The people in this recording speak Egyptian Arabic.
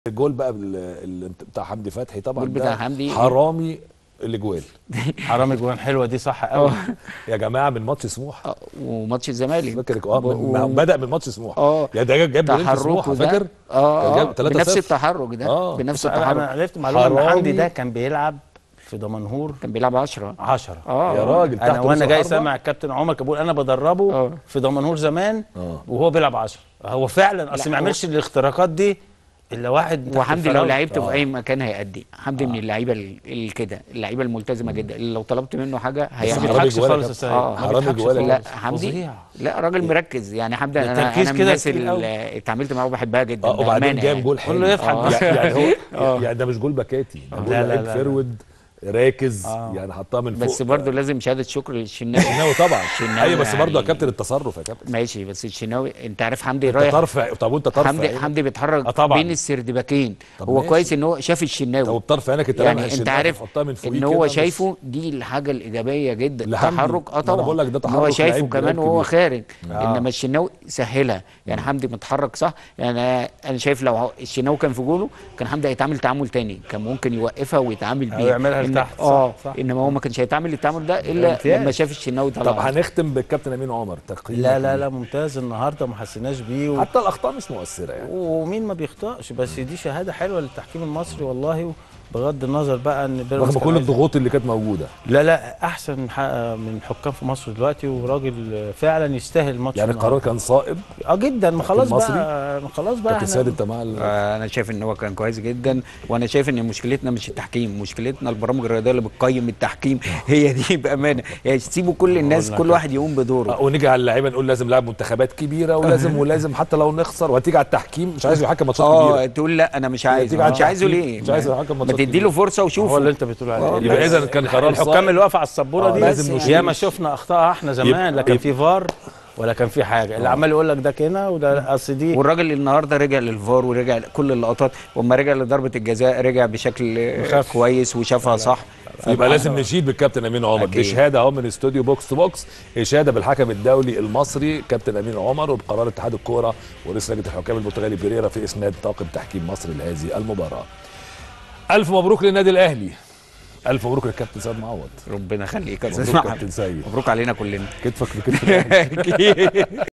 الجول بقى بال- ال- بتاع حمدي فتحي طبعا الجول ده بتاع حمدي. حرامي الاجوال حرام الجوان حلوه دي صح قوي يا جماعه من ماتش سموحه آه، وماتش الزمالك فاكر اه من- و- ما هو بدا من ماتش سموحه اه يا ده جاب جولين في سموحه تحركه ده فاكر اه جاب اه 3-0. بنفس التحرك ده آه. بنفس انا أنا التحرك عرفت معلومه ان حرامي. حمدي ده كان بيلعب في دمنهور كان بيلعب 10 10 اه يا راجل انا تحت وانا نص جاي الأربعة؟ سامع الكابتن عمر كان بيقول انا بدربه آه. في دمنهور زمان آه. وهو بيلعب 10 هو فعلا اصل لا، ما هو- يعملش الاختراقات دي الا واحد تحت وحمدي لو الفراولة. لعبته آه. في اي مكان هيأدي حمدي من اللعيبه ال- ال- كده اللعيبه الملتزمه جدا اللي لو طلبت منه حاجه ما هيعمل حرامي بيضحكش جوال يا خالص يا كابتن. سيد آه. ما حرامي بيضحكش جوال يا خالص. لا حمدي فظيع. لا راجل مركز يعني حمدي انا التركيز انا من كده الناس تقيل قوي. اللي اتعاملت معاه وبحبها جدا اه وبعدين بأمانة جاب يعني. جول حلو كله يضحك آه. بس. يعني هو آه. يعني ده مش جول باكاتي ده جول لا، لا، لعيب لا، لا. فيرود راكز آه. يعني حطها من فوق بس برضه لازم شهاده شكر للشناوي الشناوي طبعا الشناوي ايوه بس برضه يا يعني- كابتن التصرف يا كابتن ماشي بس الشناوي انت عارف حمدي انت رايح طرف طب وانت طرف حمدي عينك حمدي بيتحرك آه طبعا. بين السردباكين طب هو ماشي. كويس ان هو شاف الشناوي طب بطرف عينك انت لما يعني انت الشناوي عارف تحطها من فوقيه ان كده هو بس- شايفه دي الحاجه الايجابيه جدا لحمدي. تحرك ما اه انا طبعا بقول لك ده ان هو تحرك شايفه لعيب- كمان لعيب وهو كبير. خارج آه. انما الشناوي سهلها يعني حمدي متحرك صح يعني انا انا شايف لو هو- الشناوي كان في جوله كان حمدي هيتعامل تعامل تاني كان ممكن يوقفها ويتعامل أو بيه يعملها إن- لتحت، صح، اه صح. انما هو ما كانش هيتعامل التعامل ده الا امتياز. لما شاف الشناوي طب طلع هنختم بالكابتن امين عمر تقييمك لا لا ليه؟ لا ممتاز النهارده ما حسيناش بيه و... حتى الاخطاء مش مؤثره يعني ومين ما بيخطئش بس دي شهاده حلوه للتحكيم المصري والله بغض النظر بقى ان بيراميدز رغم كان كل عايز- الضغوط اللي كانت موجوده لا لا احسن ح- من حكام في مصر دلوقتي وراجل فعلا يستاهل الماتش يعني النهاردة. القرار كان صائب اه جدا ما خلاص المصري؟ بقى ما خلاص بقى كابتن احنا سيد انت مع ال- آه، انا شايف ان هو كان كويس جدا وانا شايف ان مشكلتنا مش التحكيم مشكلتنا البرامج الرياضيه اللي بتقيم التحكيم هي دي بامانه يعني سيبوا كل الناس قلنا كل كده. واحد يقوم بدوره آه، ونيجي على اللعيبه نقول لازم لاعب منتخبات كبيره ولازم ولازم حتى لو نخسر وهتيجي على التحكيم مش عايز يحكم ماتشات اه كبيره تقول لا انا مش عايز تيجي على مش عايزه التحكيم، ليه مش عايز يحكم ما ماتشات تدي له كبيرة. فرصه وشوفه هو اللي انت بتقول عليه آه، ده. يبقى اذا كان قرار الحكام صائب اللي واقفه على السبوره آه، دي لازم لازم نشيل. ياما شفنا اخطاء احنا زمان يبقى- لا كان في فار ولا كان في حاجه اللي عمال يقول لك ده كده وده اصل دي والراجل النهارده رجع للفار ورجع كل اللقطات واما رجع لضربه الجزاء رجع بشكل آه، مخفف. كويس وشافها صح يبقى لازم نشيد بالكابتن امين عمر أكيد. دي شهاده اهو من استوديو بوكس تو بوكس اشاده بالحكم الدولي المصري كابتن امين عمر وبقرار اتحاد الكوره ورئيس لجنه الحكام البرتغالي بيريرا في اسناد طاقم تحكيم مصر لهذه المباراه. الف مبروك للنادي الاهلي. الف مبروك للكابتن سيد معوض. ربنا يخليك يا مبروك استاذ كابتن سيد مبروك علينا كلنا كتفك في كتف الأهلي.